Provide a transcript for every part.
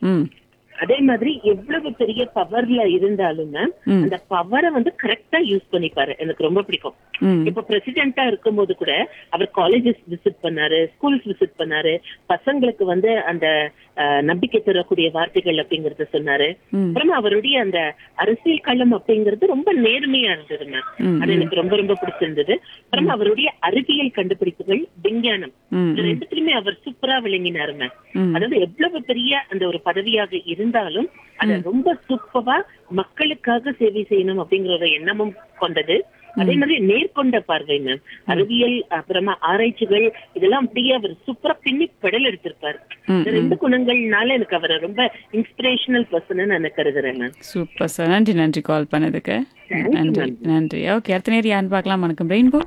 ம் அதே மாதிரி எவ்வளவு பெரிய பவர்ல இருந்தாலும் மேம் ம். அந்த பவரை வந்து கரெக்டா யூஸ் பண்ணிப்பாரு எனக்கு ரொம்ப பிடிக்கும் ம் இப்ப பிரசிடென்டா இருக்கும்போது கூட அவர் காலேஜஸ் விசிட் பண்ணாரு ஸ்கூல்ஸ் விசிட் பண்ணாரு பசங்களுக்கு வந்து அந்த அஹ், நம்பிக்கை தரக்கூடிய வார்த்தைகள் அப்படிங்கறத சொன்னாரு ம். அப்புறமா அவருடைய அந்த அரசியல் களம் அப்படிங்கிறது ரொம்ப நேர்மையா இருந்தது மேம் ம், அது எனக்கு ரொம்ப ரொம்ப பிடிச்சிருந்தது அப்புறமா அவருடைய அறிவியல் கண்டுபிடிப்புகள் விஞ்ஞானம் ம், இது ரெண்டுத்திலுமே அவர் சூப்பரா விளங்கினாரு மேம் ம். அதாவது எவ்வளவு பெரிய அந்த ஒரு பதவியாக இருந்தாலும் அத ரொம்ப சூப்பரா மக்களுக்காக சேவை செய்யணும் அப்படிங்கிற ஒரு எண்ணமும் கொண்டது அதே மாதிரி நேர்கொண்ட பார்வை மேம் அறிவியல் அப்புறமா ஆராய்ச்சிகள் இதெல்லாம் அப்படியே அவர் சூப்பரா பின்னி பெடல் எடுத்திருப்பாரு ம், இந்த ரெண்டு குணங்கள்னால எனக்கு அவரை ரொம்ப இன்ஸ்பிரேஷனல் பர்சன் நான் கருதுறேன் மேம் சூப்பர் சார் நன்றி நன்றி கால் பண்ணதுக்கு Thank you, நன்றி ma'am. நன்றி ஓகே அடுத்த நேரம் யாருன்னு பார்க்கலாம் வணக்கம் ரெயின்போ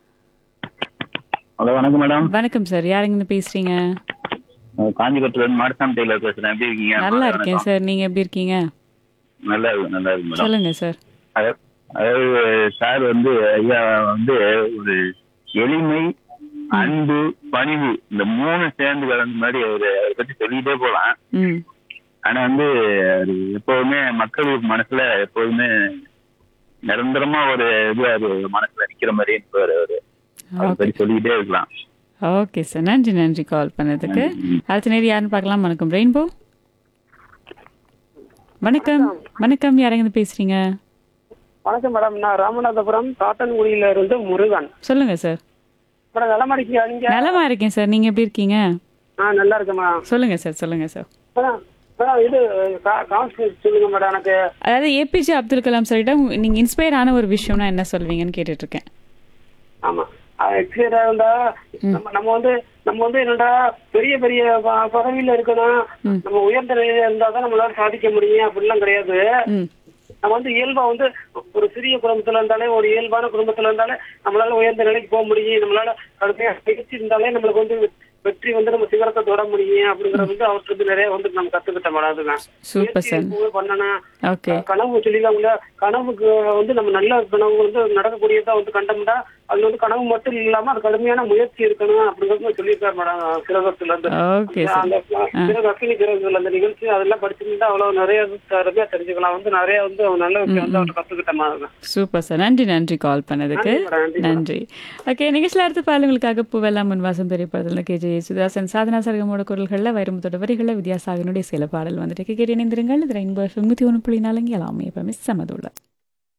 ஹலோ வணக்கம் மேடம் வணக்கம் சார் யாருங்கன்னு பேசுறீங்க காஞ்சிபுரத்துல இருந்து மாடசாமி டெய்லர் பேசுறேன் எப்படி இருக்கீங்க நல்லா இருக்கேன் சார் நீங்க எப்படி இருக்கீங்க நல்லா இருக்கு நல்லா இருக்கு மேடம் சொல்லுங்க சார் அதாவது அதாவது சார் வந்து ஐயா வந்து ஒரு எளிமை அன்பு பணிவு இந்த மூணு சேர்ந்து கலந்த மாதிரி அவரு அதை பத்தி சொல்லிட்டே போலாம் ம் ஆனா வந்து அது எப்போதுமே மக்கள் மனசுல எப்போதுமே நிரந்தரமா ஒரு இது அது மனசுல நிக்கிற மாதிரி இருப்பாரு அவரு அதை பத்தி சொல்லிக்கிட்டே இருக்கலாம் ஓகே சார் நன்றி நன்றி கால் பண்ணதுக்கு ம். அடுத்த நேரம் யாருன்னு பார்க்கலாம் வணக்கம் ரெயின்போ வணக்கம் வணக்கம் யாருங்கன்னு பேசுறீங்க வணக்கம் மேடம் நான் ராமநாதபுரம் காட்டன்குடியில இருந்து முருகன் சொல்லுங்க சார் மேடம் நலமா இருக்கீங்க நீங்க நலமா இருக்கேன் சார் நீங்க எப்படி இருக்கீங்க ஆ நல்லா இருக்கேன் மேடம் சொல்லுங்க சார் சொல்லுங்க சார் மேடம் மேடம் இது கான்ஸ்டியூட் சொல்லுங்க மேடம் எனக்கு அதாவது ஏபிஜே அப்துல் கலாம் சார்கிட்ட நீங்க இன்ஸ்பயர் ஆன ஒரு விஷயம்னா என்ன சொல்வீங்கன்னு கேட்டுட்டு இருக்கேன் ஆமா எக்ஸ்பீரியரா இருந்தா நம்ம நம்ம வந்து நம்ம வந்து என்னடா பெரிய பெரிய ப- பதவியில இருக்கணும் நம்ம உயர்ந்த நிலையில இருந்தா தான் நம்மளால சாதிக்க முடியும் அப்படிலாம் கிடையாது ம் நம்ம வந்து இயல்பா வந்து ஒரு சிறிய குடும்பத்துல இருந்தாலே ஒரு இயல்பான குடும்பத்துல இருந்தாலே நம்மளால உயர்ந்த நிலைக்கு போக முடியும் நம்மளால கடுமையா பயிற்சி இருந்தாலே நம்மளுக்கு வந்து வெற்றி வந்து நம்ம சிகரத்தை தொட முடியும் அப்படிங்கறது வந்து அவர்கிட்ட இருந்து நிறைய வந்து நம்ம கத்துக்கிட்ட மேடம் சூப்பர் சார் எப்பவுமே பண்ணணும் ஓகே கனவு சொல்லிதாங்களா கனவுக்கு வந்து நம்ம நல்ல கனவு வந்து நடக்கக்கூடியதா வந்து கண்டோம்னா அதுல வந்து கனவு மட்டும் இல்லாம அது கடுமையான முயற்சி இருக்கணும் அப்படிங்கறது சொல்லியிருக்காரு மேடம் சிலபஸ்ல இருந்து ஓகே சார் அந்த பிறகு அக்கினி பிறகுல அந்த நிகழ்ச்சி அதெல்லாம் படிச்சிருந்தா அவ்வளவு நிறைய நிறைய தெரிஞ்சுக்கலாம் வந்து நிறைய வந்து நல்ல விஷயம் வந்து அவர்கிட்ட கத்துக்கிட்ட மாதிரி சூப்பர் சார் நன்றி நன்றி கால் பண்ணதுக்கு நன்றி மேடம், நன்றி மேடம். நன்றி ஓகே நிகழ்ச்சியில் அடுத்து பாலுங்களுக்காக பூவெல்லாம் முன்வாசம் திரைப்படத்தில் கே ஜே சுதாசன் சாதனா சரகமோட குரல்களில் வைரமுத்தோட வரிகளில் வித்யாசாகனுடைய சில பாடல் வந்துட்டு கேட்டு இணைந்திருங்கள் இது ரெயின்போ தொண்ணூற்றி ஒன்று புள்ளி நாலுங்க எல்லாமே இப்போ மிஸ் சமதுள்ள